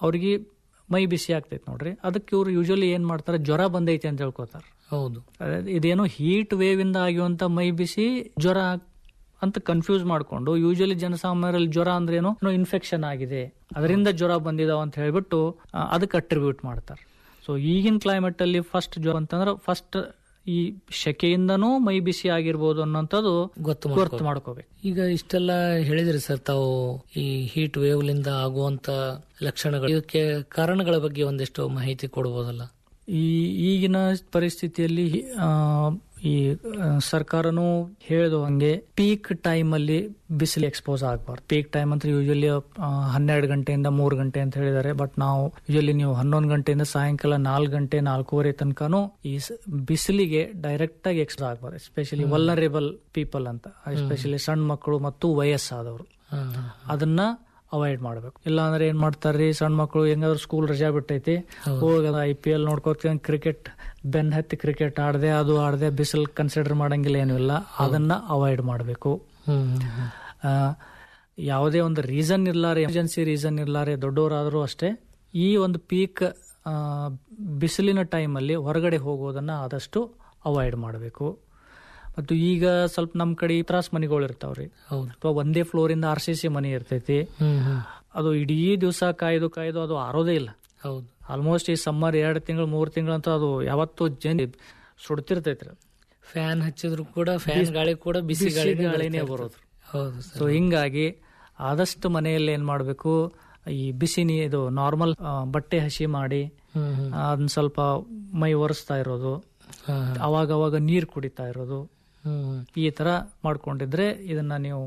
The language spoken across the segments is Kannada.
ಅವ್ರಿಗೆ ಮೈ ಬಿಸಿ ಆಗ್ತೈತೆ ನೋಡ್ರಿ ಅದಕ್ಕೆ ಇವ್ರು ಯೂಶಲಿ ಏನ್ ಮಾಡ್ತಾರೆ ಜ್ವರ ಬಂದೈತೆ ಅಂತ ಹೇಳ್ಕೊತಾರೆ ಹೌದು ಅದಾയത് ಇದೇನೋ ಹೀಟ್ ವೇವ್ ಇಂದ ಆಗಿರುವಂತ ಮೈ ಬಿಸಿ ಜ್ವರ ಅಂತ ಕನ್ಫ್ಯೂಸ್ ಮಾಡ್ಕೊಂಡು ಯೂಶಲಿ ಜನಸಾಮಾನ್ಯರಲ್ಲಿ ಜ್ವರ ಅಂದ್ರೆ ಏನೋ ಇನ್ಫೆಕ್ಷನ್ ಆಗಿದೆ ಅದರಿಂದ ಜ್ವರ ಬಂದಿದಾವ ಅಂತ ಹೇಳ್ಬಿಟ್ಟು ಆ, ಅದಕ್ಕೆ ಅಟ್ರಿಬ್ಯೂಟ್ ಮಾಡ್ತಾರೆ ಸೊ ಈಗಿನ ಕ್ಲೈಮೇಟ್ ಅಲ್ಲಿ ಫಸ್ಟ್ ಜ್ವರ ಅಂತಂದ್ರೆ ಫಸ್ಟ್ ಈ ಶೆಕೆಯಿಂದನೂ ಮೈ ಬಿಸಿ ಆಗಿರ್ಬೋದು ಅನ್ನೋಂಥದ್ದು ಗೊತ್ತು ಗೊತ್ತು ಮಾಡ್ಕೊ- ಮಾಡ್ಕೋಬೇಕು ಈಗ ಇಷ್ಟೆಲ್ಲ ಹೇಳಿದ್ರಿ ಸರ್ ತಾವು ಈ ಹೀಟ್ ವೇವ್ ಲಿಂದ ಆಗುವಂತ ಲಕ್ಷಣಗಳು ಇದಕ್ಕೆ ಕಾರಣಗಳ ಬಗ್ಗೆ ಒಂದಿಷ್ಟು ಮಾಹಿತಿ ಕೊಡ್ಬೋದಲ್ಲ ಈ ಈಗಿನ ಪರಿಸ್ಥಿತಿಯಲ್ಲಿ ಆ, ಈ ಆ, ಸರ್ಕಾರನು ಹೇಳಿದ ಹಂಗೆ ಪೀಕ್ ಟೈಮ್ ಅಲ್ಲಿ ಬಿಸಿಲು ಎಕ್ಸ್ಪೋಸ್ ಆಗಬಾರ್ದು ಪೀಕ್ ಟೈಮ್ ಅಂತ ಯೂಶಲಿ ಹನ್ನೆರಡು ಗಂಟೆಯಿಂದ ಮೂರು ಗಂಟೆ ಅಂತ ಹೇಳಿದ್ದಾರೆ ಬಟ್ ನಾವು ಯೂಶಲಿ ನೀವು ಹನ್ನೊಂದು ಗಂಟೆಯಿಂದ ಸಾಯಂಕಾಲ ನಾಲ್ಕು ಗಂಟೆ ನಾಲ್ಕೂವರೆ ತನಕನೂ ಈ ಸ- ಬಿಸಿಲಿಗೆ ಡೈರೆಕ್ಟ್ ಆಗಿ ಎಕ್ಸ್ಪೋಸ್ ಆಗಬಾರ್ದು ಎಸ್ಪೆಷಲಿ ವಲ್ಲರೇಬಲ್ ಪೀಪಲ್ ಅಂತ ಎಸ್ಪೆಷಲಿ ಸಣ್ಣ ಮಕ್ಕಳು ಮತ್ತು ವಯಸ್ಸಾದವರು ಹಾ, ಹಾ. ಅದನ್ನ ಅವಾಯ್ಡ್ ಮಾಡ್ಬೇಕು ಇಲ್ಲ ಅಂದ್ರೆ ಏನ್ ಮಾಡ್ತಾರ್ರಿ ಸಣ್ಣ ಮಕ್ಕಳು ಹೆಂಗಾದ್ರು ಸ್ಕೂಲ್ ರಜಾ ಬಿಟ್ಟೈತಿ ಹೋಗ ಐ ಪಿ ಎಲ್ ನೋಡ್ಕೋತ ಕ್ರಿಕೆಟ್ ಬೆನ್ ಹತ್ತಿ ಕ್ರಿಕೆಟ್ ಆಡದೆ ಅದು ಆಡದೆ ಬಿಸಿಲು ಕನ್ಸಿಡರ್ ಮಾಡಂಗಿಲ್ಲ ಏನೂ ಇಲ್ಲ ಅದನ್ನ ಅವಾಯ್ಡ್ ಮಾಡಬೇಕು ಹ್ಮ್, ಹ್ಮ್, ಹ್ಮ್. ಯಾವುದೇ ಒಂದು ರೀಸನ್ ಇರ್ಲಾರೆ ಎಮರ್ಜೆನ್ಸಿ ರೀಸನ್ ಇರ್ಲಾರೆ ದೊಡ್ಡವರಾದರೂ ಅಷ್ಟೇ ಈ ಒಂದು ಪೀಕ್ ಬಿಸಿಲಿನ ಟೈಮಲ್ಲಿ ಹೊರಗಡೆ ಹೋಗೋದನ್ನ ಆದಷ್ಟು ಅವಾಯ್ಡ್ ಮಾಡಬೇಕು ಮತ್ತು ಈಗ ಸ್ವಲ್ಪ ನಮ್ಮ ಕಡೆ ತ್ರಾಸ್ ಮನೆಗಳು ಇರ್ತಾವ್ರಿ ಹೌದು ಅಥವಾ ಒಂದೇ ಫ್ಲೋರ್ ಇಂದ ಆರ್ ಸಿ ಸಿ ಮನೆ ಇರ್ತೈತಿ ಹ್ಮ್, ಹ್ಮ್. ಅದು ಇಡೀ ದಿವಸ ಕಾಯ್ದು ಕಾಯ್ದು ಅದು ಆರೋದೇ ಇಲ್ಲ ಹೌದು ಆಲ್ಮೋಸ್ಟ್ ಈ ಸಮ್ಮರ್ ಎರಡು ತಿಂಗಳು ಮೂರು ತಿಂಗಳು ಅಂತ ಅದು ಯಾವತ್ತೂ ಜನ ಸುಡ್ತಿರ್ತೈತ್ರಿ ಫ್ಯಾನ್ ಹಚ್ಚಿದ್ರು ಕೂಡ ಫ್ಯಾನ್ ಗಾಳಿ ಕೂಡ ಬಿಸಿ ಗಾಳಿ ಗಾಳಿನೇ ಬರೋದು ಹೌದು ಸೊ ಸರ್ ಹಿಂಗಾಗಿ ಆದಷ್ಟು ಮನೆಯಲ್ಲಿ ಏನ್ ಮಾಡಬೇಕು ಈ ಬಿಸಿ ನೀ ಇದು ನಾರ್ಮಲ್ ಬಟ್ಟೆ ಹಸಿ ಮಾಡಿ ಹ್ಮ್, ಹ್ಮ್. ಅದನ್ನ ಸ್ವಲ್ಪ ಮೈ ಒರೆಸ್ತಾ ಇರೋದು ಹಾ, ಹಾ. ಅವಾಗ ಅವಾಗ ನೀರು ಕುಡಿತಾ ಇರೋದು ಹ್ಮ್, ಹ್ಮ್. ಈ ತರ ಮಾಡ್ಕೊಂಡಿದ್ರೆ ಇದನ್ನ ನೀವು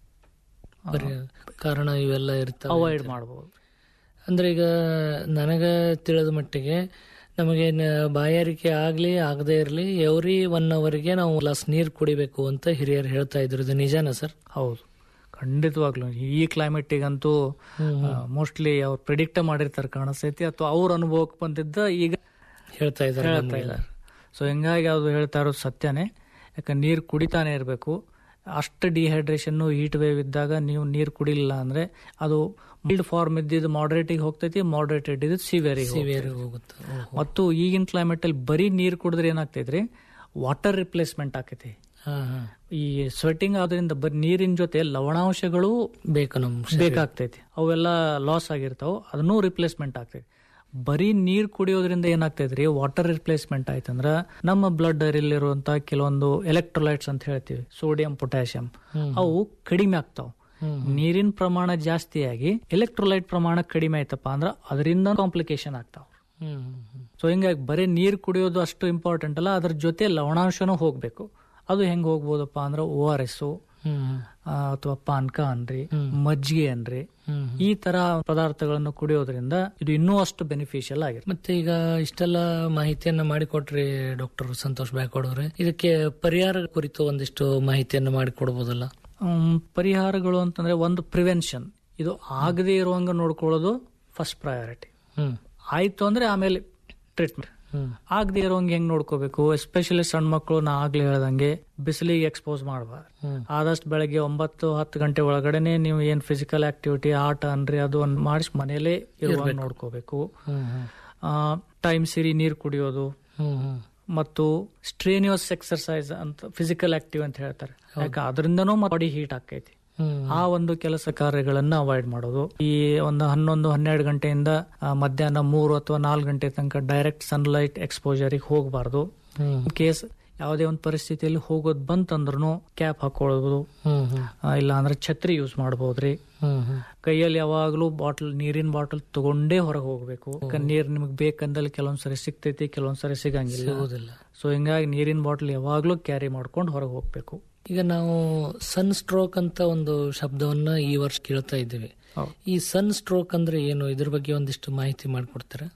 ಬರೀ ಕಾರಣ ಇವೆಲ್ಲ ಇರ್ತಾವೆ ಅವಾಯ್ಡ್ ಮಾಡಬಹುದು ಅಂದ್ರೆ ಈಗ ನನಗ ತಿಳಿದ ಮಟ್ಟಿಗೆ ನಮಗೆ ನ- ಬಾಯಾರಿಕೆ ಆಗ್ಲಿ ಆಗದೆ ಇರಲಿ ಎವ್ರಿ ಒನ್ ಅವರ್ಗೆ ನಾವು ಗ್ಲಾಸ್ ನೀರು ಕುಡಿಬೇಕು ಅಂತ ಹಿರಿಯರು ಹೇಳ್ತಾ ಇದ್ರು ಇದು ನಿಜಾನ ಸರ್ ಹೌದು ಖಂಡಿತವಾಗ್ಲೂ ಈ ಕ್ಲೈಮೇಟಿಗಂತೂ ಮೋಸ್ಟ್ಲಿ ಅವ್ರು ಪ್ರಿಡಿಕ್ಟ್ ಮಾಡಿರ್ತಾರೆ ಕಾಣಿಸ್ತೈತಿ ಅಥವಾ ಅವ್ರ ಅನುಭವಕ್ಕೆ ಬಂದಿದ್ದ ಈಗ ಹೇಳ್ತಾ ಇದ್ದಾರೆ ಹೇಳ್ತಾ ಇದ್ದಾರೆ ಸೊ ಹಿಂಗಾಗಿ ಅದು ಹೇಳ್ತಾ ಇರೋದು ಸತ್ಯನೇ ಯಾಕಂದ್ರೆ ನೀರು ಕುಡಿತಾನೆ ಇರಬೇಕು ಅಷ್ಟು ಡಿಹೈಡ್ರೇಷನ್ ಹೀಟ್ ವೇವ್ ಇದ್ದಾಗ ನೀವು ನೀರು ಕುಡಿಲಿಲ್ಲ ಅಂದ್ರೆ ಅದು ಬಿಲ್ಡ್ ಫಾರ್ಮ್ ಇದ್ದಿದ್ದು ಮಾಡ್ರೇಟಿಗೆ ಹೋಗ್ತೈತಿ ಮಾಡ್ರೇಟೆಡ್ ಇದ್ದು ಸಿವಿಯರಿಗೆ ಸಿವಿಯರ್ ಹೋಗುತ್ತೆ ಓಹೋ. ಮತ್ತು ಈಗಿನ ಕ್ಲೈಮೇಟ್ ಅಲ್ಲಿ ಬರೀ ನೀರು ಕುಡಿದ್ರೆ ಏನಾಗ್ತೈತ್ರಿ ವಾಟರ್ ರಿಪ್ಲೇಸ್ಮೆಂಟ್ ಆಕೈತಿ ಹಾ ಹಾ ಈ ಸ್ವೆಟಿಂಗ್ ಆದ್ರಿಂದ ಬರೀ ನೀರಿನ ಜೊತೆ ಲವಣಾಂಶಗಳು ಬೇಕು ನಮ್ ಶರೀರ. ಬೇಕಾಗ್ತೈತಿ ಅವೆಲ್ಲ ಲಾಸ್ ಆಗಿರ್ತಾವ ಅದನ್ನೂ ರಿಪ್ಲೇಸ್ಮೆಂಟ್ ಆಗ್ತೈತಿ ಬರೀ ನೀರ್ ಕುಡಿಯೋದ್ರಿಂದ ಏನಾಗ್ತೈತ್ರಿ ವಾಟರ್ ರಿಪ್ಲೇಸ್ಮೆಂಟ್ ಆಯ್ತಂದ್ರ ನಮ್ಮ ಬ್ಲಡ್ ಇರುವಂತ ಕೆಲವೊಂದು ಎಲೆಕ್ಟ್ರೋಲೈಟ್ಸ್ ಅಂತ ಹೇಳ್ತೀವಿ ಸೋಡಿಯಂ ಪೊಟ್ಯಾಷಿಯಂ ಅವು ಕಡಿಮೆ ಆಗ್ತಾವ ನೀರಿನ ಪ್ರಮಾಣ ಜಾಸ್ತಿಯಾಗಿ ಎಲೆಕ್ಟ್ರೋಲೈಟ್ ಪ್ರಮಾಣ ಕಡಿಮೆ ಆಯ್ತಪ್ಪ ಅಂದ್ರ ಅದರಿಂದ ಕಾಂಪ್ಲಿಕೇಶನ್ ಆಗ್ತಾವ ಹ್ಮ್ ಹ್ಮ್, ಹ್ಮ್. ಸೊ ಹಿಂಗಾಗಿ ಬರೀ ನೀರು ಕುಡಿಯೋದು ಅಷ್ಟು ಇಂಪಾರ್ಟೆಂಟ್ ಅಲ್ಲ ಅದ್ರ ಜೊತೆ ಲವಣಾಂಶನೂ ಹೋಗ್ಬೇಕು ಅದು ಹೆಂಗ್ ಹೋಗ್ಬೋದಪ್ಪ ಅಂದ್ರೆ ಓ ಆರ್ ಎಸ್ ಹ್ಮ್ ಹ್ಮ್. ಅಥವಾ ಪಾನಕ ಅನ್ರಿ ಮಜ್ಜಿಗೆ ಅನ್ರಿ ಹ್ಮ್ ಹ್ಮ್. ಈ ತರ ಪದಾರ್ಥಗಳನ್ನು ಕುಡಿಯೋದ್ರಿಂದ ಇದು ಇನ್ನೂ ಅಷ್ಟು ಬೆನಿಫಿಷಿಯಲ್ ಆಗಿರುತ್ತೆ ಮತ್ತೆ ಈಗ ಇಷ್ಟೆಲ್ಲ ಮಾಹಿತಿಯನ್ನ ಮಾಡಿಕೊಟ್ರಿ ಡಾಕ್ಟರ್ ಸಂತೋಷ್ ಬ್ಯಾಕೋಡ್ ಅವರೇ ಇದಕ್ಕೆ ಪರಿಹಾರ ಕುರಿತು ಒಂದಿಷ್ಟು ಮಾಹಿತಿಯನ್ನ ಮಾಡಿಕೊಡ್ಬೋದಲ್ಲ ಹ್ಮ್, ಪರಿಹಾರಗಳು ಅಂತಂದ್ರೆ ಒಂದು ಪ್ರಿವೆನ್ಷನ್ ಇದು ಆಗದೆ ಇರುವಂಗ ನೋಡ್ಕೊಳ್ಳೋದು ಫಸ್ಟ್ ಪ್ರಯಾರಿಟಿ ಹ್ಮ್ ಆಯ್ತು ಅಂದ್ರೆ ಆಮೇಲೆ ಟ್ರೀಟ್ಮೆಂಟ್ ಹ್ಮ್ ಆಗದೆ ಇರೋಂಗೆ ಹೆಂಗ್ ನೋಡ್ಕೋಬೇಕು ಎಸ್ಪೆಷಲಿ ಸಣ್ಣ ಮಕ್ಕಳು ನಾ ಆಗ್ಲೇ ಹೇಳ್ದಂಗೆ ಬಿಸಿಲಿಗೆ ಎಕ್ಸ್ಪೋಸ್ ಮಾಡಬಾರ್ದು ಹ್ಮ್. ಆದಷ್ಟು ಬೆಳಗ್ಗೆ ಒಂಬತ್ತು ಹತ್ತು ಗಂಟೆ ಒಳಗಡೆನೆ ನೀವು ಏನ್ ಫಿಸಿಕಲ್ ಆಕ್ಟಿವಿಟಿ ಆಟ ಅನ್ರಿ ಅದು ಒಂದು ಮಾಡಿಸಿ ಮನೇಲೆ ಇರುವಾಗ ನೋಡ್ಕೋಬೇಕು ಹ್ಮ್ ಹ್ಮ್ ಟೈಮ್ ಸಿರಿ ನೀರು ಕುಡಿಯೋದು ಹ್ಮ್ ಹ್ಮ್ ಮತ್ತು ಸ್ಟ್ರೇನಿಯಸ್ ಎಕ್ಸರ್ಸೈಸ್ ಅಂತ ಫಿಸಿಕಲ್ ಆಕ್ಟಿವ್ ಅಂತ ಹೇಳ್ತಾರೆ ಯಾಕೆ ಅದರಿಂದನೂ ಬಾಡಿ ಹೀಟ್ ಆಕೈತಿ ಹ್ಮ್ ಆ ಒಂದು ಕೆಲಸ ಕಾರ್ಯಗಳನ್ನ ಅವಾಯ್ಡ್ ಮಾಡೋದು ಈ ಒಂದು ಹನ್ನೊಂದು ಹನ್ನೆರಡು ಗಂಟೆಯಿಂದ ಆ, ಮಧ್ಯಾಹ್ನ ಮೂರು ಅಥವಾ ನಾಲ್ಕು ಗಂಟೆ ತನಕ ಡೈರೆಕ್ಟ್ ಸನ್ಲೈಟ್ ಎಕ್ಸ್ಪೋಜರಿಗೆ ಹೋಗಬಾರ್ದು ಹ್ಮ್ ಕೇಸ್ ಯಾವುದೇ ಒಂದು ಪರಿಸ್ಥಿತಿಯಲ್ಲಿ ಹೋಗೋದು ಬಂತಂದ್ರೂ ಕ್ಯಾಪ್ ಹಾಕೊಳ್ಳೋದು ಹ್ಮ್ ಹ್ಮ್ ಆ, ಇಲ್ಲ ಅಂದ್ರೆ ಛತ್ರಿ ಯೂಸ್ ಮಾಡಬಹುದ್ರಿ ಹ್ಮ್ ಹ್ಮ್ ಕೈಯಲ್ಲಿ ಯಾವಾಗಲೂ ಬಾಟಲ್ ನೀರಿನ ಬಾಟಲ್ ತಗೊಂಡೇ ಹೊರಗೆ ಹೋಗ್ಬೇಕು ನೀರ್ ನಿಮಗೆ ಬೇಕಂದಲ್ಲಿ ಕೆಲವೊಂದ್ಸರಿ ಸಿಗ್ತೈತಿ ಕೆಲವೊಂದ್ಸರಿ ಸಿಗಂಗಿಲ್ಲ ಸಿಗುವುದಿಲ್ಲ ಸೊ ಹಿಂಗಾಗಿ ನೀರಿನ ಬಾಟಲ್ ಯಾವಾಗ್ಲೂ ಕ್ಯಾರಿ ಮಾಡ್ಕೊಂಡು ಹೊರಗೆ ಹೋಗ್ಬೇಕು ಈಗ ನಾವು ಸನ್ ಸ್ಟ್ರೋಕ್ ಅಂತ ಒಂದು ಶಬ್ದವನ್ನ ಈ ವರ್ಷ ಕೇಳ್ತಾ ಇದ್ದೀವಿ ಹೌದು. ಈ ಸನ್ ಸ್ಟ್ರೋಕ್ ಅಂದ್ರೆ ಏನು ಇದ್ರ ಬಗ್ಗೆ ಒಂದಿಷ್ಟು ಮಾಹಿತಿ ಮಾಡಿಕೊಡ್ತೀರಾ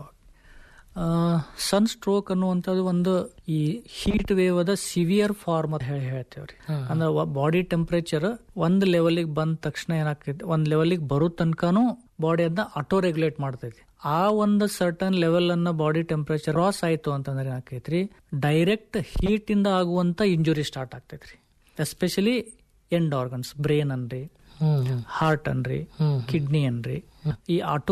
ಸನ್ ಸ್ಟ್ರೋಕ್ ಅನ್ನುವಂಥದ್ದು ಒಂದು ಈ ಹೀಟ್ ವೇವ್ ಅದ ಸಿವಿಯರ್ ಫಾರ್ಮ್ ಅಂತ ಹೇಳಿ ಹೇಳ್ತೇವ್ರಿ ಅಂದ್ರೆ ಬಾಡಿ ಟೆಂಪರೇಚರ್ ಒಂದ್ ಲೆವೆಲ್ಗೆ ಬಂದ ತಕ್ಷಣ ಏನಾಗ್ತೈತಿ ಒಂದ್ ಲೆವೆಲ್ಗೆ ಬರೋ ತನಕನೂ ಬಾಡಿ ಅದನ್ನ ಆಟೋ ರೆಗ್ಯುಲೇಟ್ ಮಾಡ್ತೈತಿ ಆ ಒಂದು ಸರ್ಟನ್ ಲೆವೆಲ್ ಅನ್ನ ಬಾಡಿ ಟೆಂಪರೇಚರ್ ರಾಸ್ ಆಯ್ತು ಅಂತಂದ್ರೆ ಏನಾಕೈತ್ರಿ ಡೈರೆಕ್ಟ್ ಹೀಟ್ ಇಂದ ಆಗುವಂತ ಇಂಜುರಿ ಸ್ಟಾರ್ಟ್ ಆಗ್ತೈತ್ರಿ ಎಸ್ಪೆಷಲಿ ಎಂಡ್ ಆರ್ಗನ್ಸ್ ಬ್ರೇನ್ ಅನ್ರಿ ಹ್ಮ್ ಹ್ಮ್ ಹಾರ್ಟ್ ಅನ್ರಿ ಹ್ಮ್ ಕಿಡ್ನಿ ಅನ್ರಿ ಈ ಆಟೋ